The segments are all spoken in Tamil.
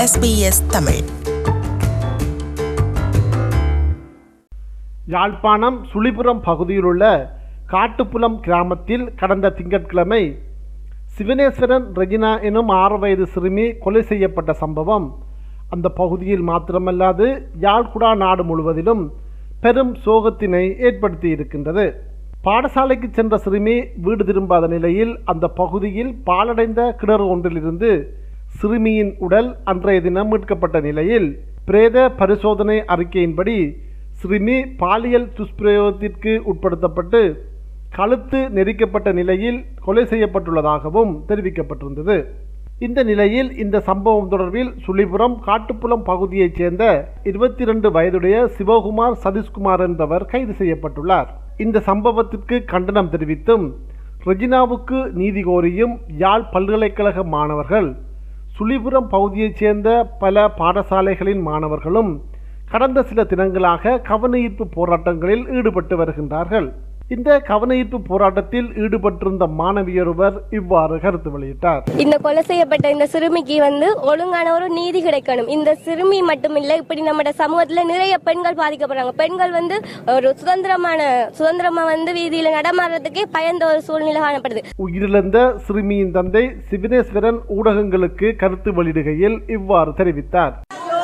SBS தமிழ் யாழ்ப்பாணம் சுழிபுரம் பகுதியிலுள்ள காட்டுப்புலம் கிராமத்தில் கடந்த திங்கட்கிழமை சிவனேஸ்வரன் ரெஜினா எனும் ஆறு வயது சிறுமி கொலை செய்யப்பட்ட சம்பவம் அந்த பகுதியில் மாத்திரமல்லாது யாழ்குடா நாடு முழுவதிலும் பெரும் சோகத்தினை ஏற்படுத்தி இருக்கின்றது பாடசாலைக்கு சென்ற சிறுமி வீடு திரும்பாத நிலையில் அந்த பகுதியில் பாலடைந்த கிணறு ஒன்றிலிருந்து சிறுமியின் உடல் அன்றைய தினம் மீட்கப்பட்ட நிலையில் பிரேத பரிசோதனை அறிக்கையின்படி சிறுமி பாலியல் துஷ்பிரயோகத்திற்கு உட்படுத்தப்பட்டு கழுத்து நெரிக்கப்பட்ட நிலையில் கொலை செய்யப்பட்டுள்ளதாகவும் தெரிவிக்கப்பட்டிருந்தது இந்த நிலையில் இந்த சம்பவம் தொடர்பில் சுழிபுரம் காட்டுப்புலம் பகுதியைச் சேர்ந்த இருபத்தி ரெண்டு வயதுடைய சிவகுமார் சதீஷ்குமார் என்பவர் கைது செய்யப்பட்டுள்ளார் இந்த சம்பவத்திற்கு கண்டனம் தெரிவித்தும் ரெஜினாவுக்கு நீதி கோரியும் யாழ் பல்கலைக்கழக மாணவர்கள் சுழிபுரம் பகுதியைச் சேர்ந்த பல பாடசாலைகளின் மாணவர்களும் கடந்த சில தினங்களாக கவனஈர்ப்பு போராட்டங்களில் ஈடுபட்டு வருகின்றார்கள் இந்த கவனஈர்ப்பு போராட்டத்தில் ஈடுபட்டிருந்த மாணவியொருவர் இவ்வாறு கருத்து வெளியிட்டார் இந்த கொலை செய்யப்பட்ட இந்த சிறுமிக்கு வந்து ஒழுங்கான ஒரு நீதி கிடைக்கணும் இந்த சிறுமி மட்டும் இல்ல இப்படி நம்ம சமூகத்துல நிறைய பெண்கள் பாதிக்கப்படுறாங்க பெண்கள் வந்து ஒரு சுதந்திரமான சுதந்திரமா வந்து வீதியில நடமாடுறதுக்கே பயந்த ஒரு சூழ்நிலை காணப்படுது உயிரிழந்த சிறுமியின் தந்தை சிவனேஸ்வரன் ஊடகங்களுக்கு கருத்து வெளியிடுகையில் இவ்வாறு தெரிவித்தார்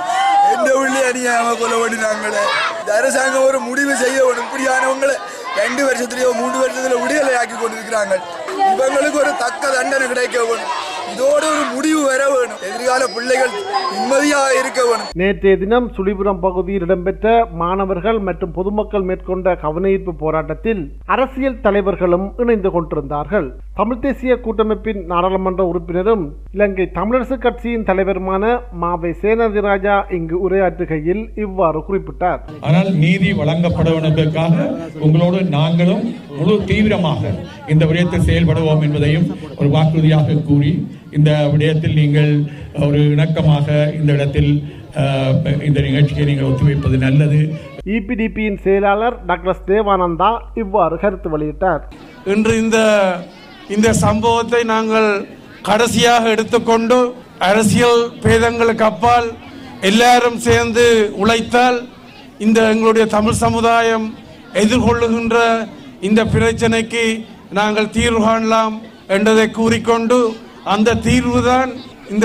எந்த உள்ளே அணியாம கொலை பண்ணினாங்களே இந்த அரசாங்கம் ஒரு முடிவு செய்ய வேணும் இப்படியானவங்களை ரெண்டு வருஷத்துலயோ மூன்று வருஷத்துல விடுதலை ஆக்கி கொண்டிருக்கிறாங்க இவங்களுக்கு ஒரு தக்க தண்டனை கிடைக்க வேணும் இதோட ஒரு முடிவு வர வேணும் எதிர்கால பிள்ளைகள் நிம்மதியாக இருக்க வேணும் நேற்றைய தினம் சுழிபுரம் பகுதியில் இடம்பெற்ற மாணவர்கள் மற்றும் பொதுமக்கள் மேற்கொண்ட கவனஈர்ப்பு போராட்டத்தில் அரசியல் தலைவர்களும் இணைந்து கொண்டிருந்தார்கள் தமிழ் தேசிய கூட்டமைப்பின் நாடாளுமன்ற உறுப்பினரும் இலங்கை தமிழரசு கட்சியின் தலைவருமான மாவை சேனாதிராஜா இங்கு உரையாற்றுகையில் இவ்வாறு குறிப்பிட்டார் ஆனால் நீதி வழங்கப்பட வேண்டுவதற்காக உங்களோடு நாங்களும் முழு தீவிரமாக இந்த விடயத்தில் செயல்படுவோம் என்பதையும் ஒரு வாக்குறுதியாக கூறி இந்த விடயத்தில் நீங்கள் ஒரு இணக்கமாக இந்த இடத்தில் அஹ், இந்த நிகழ்ச்சியை நீங்கள் ஒத்துழைப்பது நல்லது இபிடிபியின் செயலாளர் டாக்டர் தேவானந்தா இவ்வாறு கருத்து வெளியிட்டார் இன்று இந்த இந்த சம்பவத்தை நாங்கள் கடைசியாக எடுத்துக்கொண்டு அரசியல் பேதங்களுக்கு அப்பால் எல்லாரும் சேர்ந்து உழைத்தால் இந்த எங்களுடைய தமிழ் சமுதாயம் எதிர்கொள்ளுகின்ற இந்த பிரச்சனைக்கு நாங்கள் தீர்வு காணலாம் என்றதை கூறிக்கொண்டு அந்த தீர்வுதான் இந்த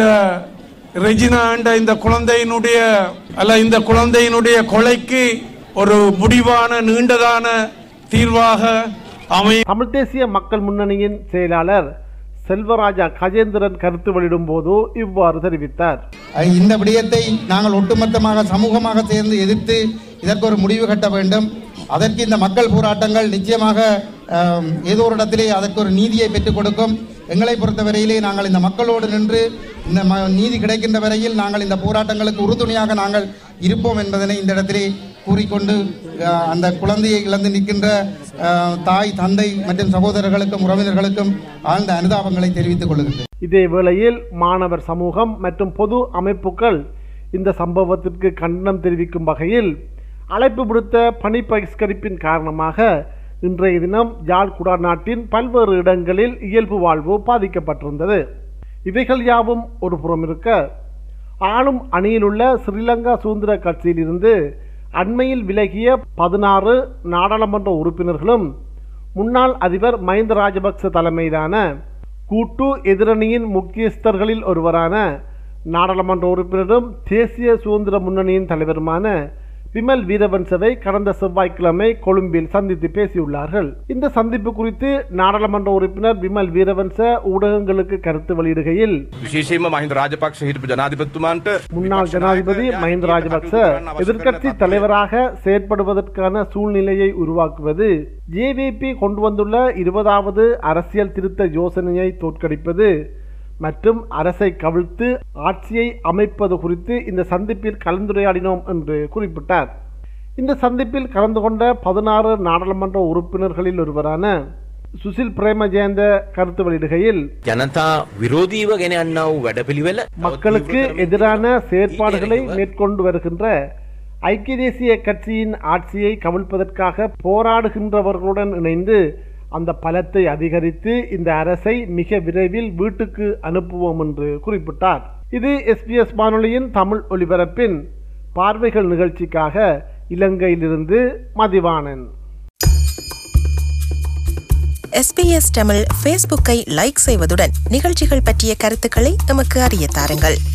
ரெஜினா என்ற இந்த குழந்தையினுடைய அல்ல இந்த குழந்தையினுடைய கொலைக்கு ஒரு முடிவான நீண்டதான தீர்வாக அமையும் தமிழ் தேசிய மக்கள் முன்னணியின் செயலாளர் செல்வராஜா கஜேந்திரன் கருத்து வெளியிடும் போது இவ்வாறு தெரிவித்தார் அஹ் இந்த விடயத்தை நாங்கள் ஒட்டுமொத்தமாக சமூகமாக சேர்ந்து எதிர்த்து இதற்கு ஒரு முடிவு கட்ட வேண்டும் அதற்கு இந்த மக்கள் போராட்டங்கள் நிச்சயமாக அஹ், ஏதோ ஒரு இடத்திலே அதற்கு ஒரு நீதியை பெற்றுக் கொடுக்கும் எங்களை பொறுத்தவரையிலே நாங்கள் இந்த மக்களோடு நின்று இந்த ம- நீதி கிடைக்கின்ற வரையில் நாங்கள் இந்த போராட்டங்களுக்கு உறுதுணையாக நாங்கள் இருப்போம் என்பதனை இந்த இடத்திலே கூறிக்கொண்டு அஹ், அந்த குழந்தையை இழந்து நிற்கின்ற அஹ், தாய் தந்தை மற்றும் சகோதரர்களுக்கும் உறவினர்களுக்கும் ஆழ்ந்த அனுதாபங்களை தெரிவித்துக் கொள்கின்றேன் இதே வேளையில் மாணவர் சமூகம் மற்றும் பொது அமைப்புகள் இந்த சம்பவத்திற்கு கண்டனம் தெரிவிக்கும் வகையில் அழைப்பு விடுத்த பணி பகிஷ்கரிப்பின் காரணமாக இன்றைய தினம் யாழ் குடாநாட்டின் பல்வேறு இடங்களில் இயல்பு வாழ்வு பாதிக்கப்பட்டிருந்தது இவைகள் யாவும் ஒரு புறம் இருக்க ஆளும் அணியிலுள்ள ஸ்ரீலங்கா சுதந்திர கட்சியிலிருந்து அண்மையில் விலகிய பதினாறு நாடாளுமன்ற உறுப்பினர்களும் முன்னாள் அதிபர் மஹிந்த ராஜபக்ச தலைமையிலான கூட்டு எதிரணியின் முக்கியஸ்தர்களில் ஒருவரான நாடாளுமன்ற உறுப்பினரும் தேசிய சுதந்திர முன்னணியின் தலைவருமான விமல் வீரவன்சவை கடந்த செவ்வாய்க்கிழமை கொழும்பில் சந்தித்து பேசியுள்ளார்கள் இந்த சந்திப்பு குறித்து நாடாளுமன்ற உறுப்பினர் விமல் வீரவன்ச ஊடகங்களுக்கு கருத்து வெளியிடுகையில் විශේෂයෙන්ම මහින්ද රාජපක්ෂ හිටපු ජනාධිපතිතුමාන්ට முன்னாள் ஜனாதிபதி மஹிந்த ராஜபக்ச எதிர்க்கட்சி தலைவராக செயற்படுவதற்கான சூழ்நிலையை உருவாக்குவது ஜேவிபி கொண்டு வந்துள்ள இருபதாவது அரசியல் திருத்த யோசனையை தோற்கடிப்பது மற்றும் அரசை கவிழ்த்து ஆட்சியை அமைப்பது குறித்து இந்த சந்திப்பில் கலந்துரையாடினோம் என்று குறிப்பிட்டார் இந்த சந்திப்பில் கலந்து கொண்ட பதினாறு நாடாளுமன்ற உறுப்பினர்களில் ஒருவரான சுசில் பிரேமஜெயந்த கருத்து வெளியிடுகையில் ජනතා විරෝධීව ගෙන යන්න වූ වැඩපිළිවෙල மக்களுக்கு எதிரான செயற்பாடுகளை மேற்கொண்டு வருகின்ற ஐக்கிய தேசிய கட்சியின் ஆட்சியை கவிழ்ப்பதற்காக போராடுகின்றவர்களுடன் இணைந்து அந்த பலத்தை அதிகரித்து இந்த அரசை மிக விரைவில் வீட்டுக்கு அனுப்புவோம் என்று குறிப்பிட்டார் இது எஸ்பிஎஸ் வானொலியின் தமிழ் ஒலிபரப்பின் பார்வைகள் நிகழ்ச்சிக்காக இலங்கையிலிருந்து மதிவாணன் எஸ்பிஎஸ் தமிழ் ஃபேஸ்புக்கை லைக் செய்வதுடன் நிகழ்ச்சிகள் பற்றிய கருத்துக்களை எமக்கு அறிய தாருங்கள்